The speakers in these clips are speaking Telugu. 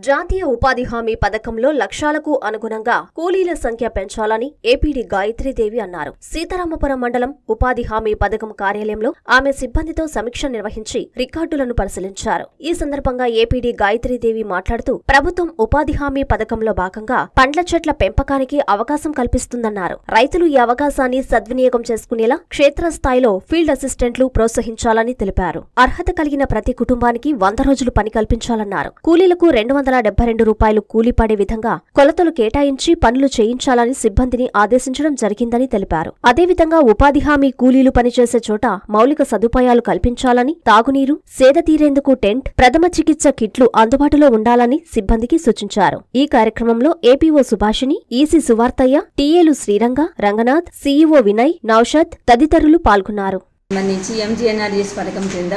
జాతీయ ఉపాధి హామీ పథకంలో లక్ష్యాలకు అనుగుణంగా కూలీల సంఖ్య పెంచాలని ఏపీడీ గాయత్రీదేవి అన్నారు సీతారామపురం మండలం ఉపాధి హామీ పథకం కార్యాలయంలో ఆమె సిబ్బందితో సమీక్ష నిర్వహించి రికార్డులను పరిశీలించారు ఈ సందర్భంగా ఏపీడీ గాయత్రీదేవి మాట్లాడుతూ ప్రభుత్వం ఉపాధి హామీ పథకంలో భాగంగా పండ్ల చెట్ల పెంపకానికి అవకాశం కల్పిస్తుందన్నారు రైతులు ఈ అవకాశాన్ని సద్వినియోగం చేసుకునేలా క్షేత్రస్థాయిలో ఫీల్డ్ అసిస్టెంట్లు ప్రోత్సహించాలని తెలిపారు అర్హత కలిగిన ప్రతి కుటుంబానికి వంద రోజులు పని కల్పించాలన్నారు కూలీలకు రెండు వందల డెబ్బై రెండు రూపాయలు కూలీ పడే విధంగా కొలతలు కేటాయించి పనులు చేయించాలని సిబ్బందిని ఆదేశించడం జరిగిందని తెలిపారు అదేవిధంగా ఉపాధి హామీ కూలీలు పనిచేసే చోట మౌలిక సదుపాయాలు కల్పించాలని తాగునీరు సేద తీరేందుకు టెంట్ ప్రథమ చికిత్స కిట్లు అందుబాటులో ఉండాలని సిబ్బందికి సూచించారు ఈ కార్యక్రమంలో ఏపీఓ సుభాషిణి ఈసీ సువార్తయ్య టీఏలు శ్రీరంగ రంగనాథ్ సీఈఓ వినయ్ నౌషద్ తదితరులు పాల్గొన్నారు సంబంధించి ఎంజీఎన్ఆర్జీఎస్ పథకం కింద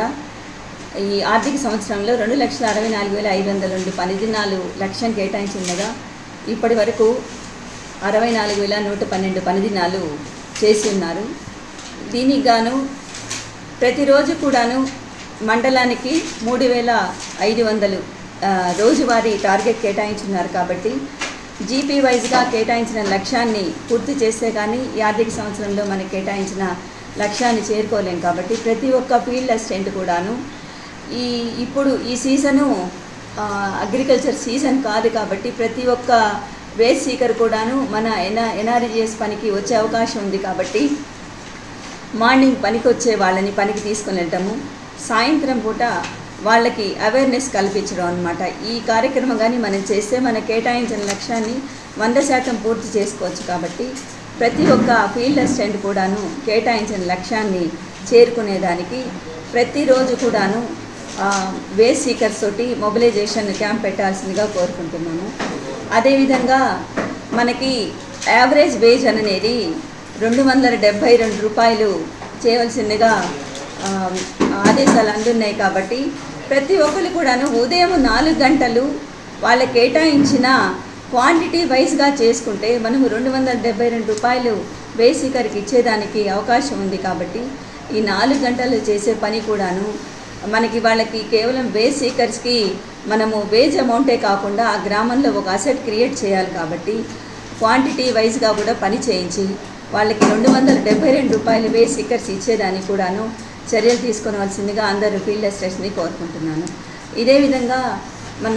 ఈ ఆర్థిక సంవత్సరంలో రెండు లక్షల అరవై నాలుగు వేల ఐదు వందల రెండు పని దినాలు లక్ష్యం కేటాయించిండగా ఇప్పటి వరకు అరవై నాలుగు వేల నూట పన్నెండు పని దినాలు చేసి ఉన్నారు దీనికి గాను ప్రతిరోజు కూడాను మండలానికి మూడు వేల ఐదు వందలు ఆ, రోజువారీ టార్గెట్ కేటాయించున్నారు కాబట్టి జీపీ వైజ్గా కేటాయించిన లక్ష్యాన్ని పూర్తి చేస్తే కానీ ఈ ఆర్థిక సంవత్సరంలో మనకి కేటాయించిన లక్ష్యాన్ని చేరుకోలేం కాబట్టి ప్రతి ఒక్క ఫీల్డ్ అసిస్టెంట్ కూడాను ఈ ఇప్పుడు ఈ సీజను ఆ, అగ్రికల్చర్ సీజన్ కాదు కాబట్టి ప్రతి ఒక్క వేస్ట్ సీకర్ కూడాను మన ఎన్ఆ ఎన్ఆర్జీఎస్ పనికి వచ్చే అవకాశం ఉంది కాబట్టి మార్నింగ్ పనికి వచ్చే వాళ్ళని పనికి తీసుకుని వెళ్ళటము సాయంత్రం పూట వాళ్ళకి అవేర్నెస్ కల్పించడం అనమాట ఈ కార్యక్రమం కానీ మనం చేస్తే మన కేటాయించిన లక్ష్యాన్ని వంద శాతం పూర్తి చేసుకోవచ్చు కాబట్టి ప్రతి ఒక్క ఫీల్డ్ అసిస్టెంట్ కూడాను కేటాయించిన లక్ష్యాన్ని చేరుకునేదానికి ప్రతిరోజు కూడాను వేస్ట్ సీకర్స్ తోటి మొబిలైజేషన్ క్యాంప్ పెట్టాల్సిందిగా కోరుకుంటున్నాము అదేవిధంగా మనకి యావరేజ్ వేజ్ అనేది రెండు వందల డెబ్భై రెండు రూపాయలు చేయవలసిందిగా ఆ, ఆదేశాలు అందున్నాయి కాబట్టి ప్రతి ఒక్కరు కూడాను ఉదయం నాలుగు గంటలు వాళ్ళ కేటాయించిన క్వాంటిటీ వైజ్గా చేసుకుంటే మనము రెండు వందల డెబ్బై రెండు రూపాయలు బేసికర్కి ఇచ్చేదానికి అవకాశం ఉంది కాబట్టి ఈ నాలుగు గంటలు చేసే పని కూడాను మనకి వాళ్ళకి కేవలం వేజ్ సీకర్స్కి మనము వేజ్ అమౌంటే కాకుండా ఆ గ్రామంలో ఒక అసెట్ క్రియేట్ చేయాలి కాబట్టి క్వాంటిటీ వైజ్గా కూడా పని చేయించి వాళ్ళకి రెండు వందల డెబ్బై రెండు రూపాయలు వేజ్ సీకర్స్ ఇచ్చేదానికి కూడాను చర్యలు తీసుకోవాల్సిందిగా అందరూ ఫీల్డ్ అసిస్టెంట్స్ని కోరుకుంటున్నాను ఇదే విధంగా మన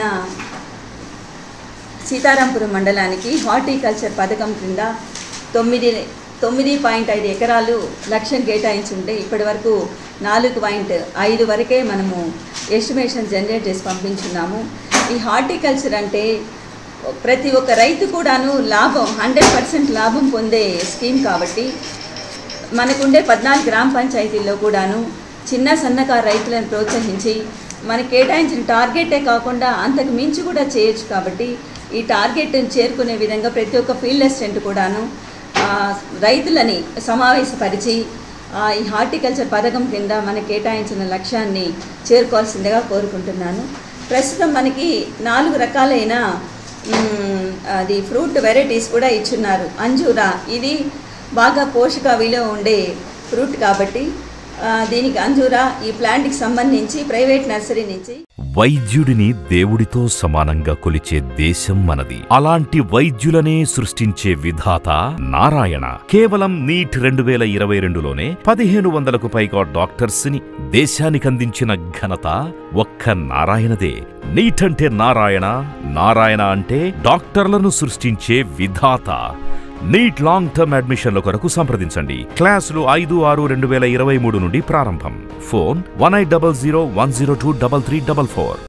సీతారాంపురం మండలానికి హార్టికల్చర్ పథకం కింద తొమ్మిది తొమ్మిది పాయింట్ ఐదు ఎకరాలు లక్ష్యం కేటాయించుంటే ఇప్పటి వరకు నాలుగు పాయింట్ ఐదు వరకే మనము ఎస్టిమేషన్ జనరేట్ చేసి పంపించున్నాము ఈ హార్టికల్చర్ అంటే ప్రతి ఒక్క రైతు కూడాను లాభం హండ్రెడ్ పర్సెంట్ లాభం పొందే స్కీమ్ కాబట్టి మనకుండే పద్నాలుగు గ్రామ పంచాయతీల్లో కూడాను చిన్న సన్నకారు రైతులను ప్రోత్సహించి మనకి కేటాయించిన టార్గెటే కాకుండా అంతకు మించి కూడా చేయొచ్చు కాబట్టి ఈ టార్గెట్ని చేరుకునే విధంగా ప్రతి ఒక్క ఫీల్డ్ అసిస్టెంట్ కూడాను ఆ, రైతులని సమావేశపరిచి ఆ, ఈ హార్టికల్చర్ పథకం కింద మనకి కేటాయించిన లక్ష్యాన్ని చేరుకోవాల్సిందిగా కోరుకుంటున్నాను ప్రస్తుతం మనకి నాలుగు రకాలైన మ్, అది ఫ్రూట్ వెరైటీస్ కూడా ఇచ్చున్నారు అంజూరా ఇది బాగా పోషక విలువ ఉండే ఫ్రూట్ కాబట్టి ఆ, దీనికి అంజూరా ఈ ప్లాంట్కి సంబంధించి ప్రైవేట్ నర్సరీ నుంచి వైద్యుడిని దేవుడితో సమానంగా కొలిచే దేశం మనది అలాంటి వైద్యులనే సృష్టించే విధాత నారాయణ కేవలం నీట్ రెండు వేల ఇరవై రెండులోనే పదిహేను వందలకు పైగా డాక్టర్స్ ని దేశానికందించిన ఘనత ఒక్క నారాయణదే నీట్ అంటే నారాయణ నారాయణ అంటే డాక్టర్లను సృష్టించే విధాత నీట్ లాంగ్ టర్మ్ అడ్మిషన్ల కొరకు సంప్రదించండి క్లాసులు ఐదు ఆరు రెండు వేల ఇరవై మూడు నుండి ప్రారంభం phone one eight double zero one zero two double three double four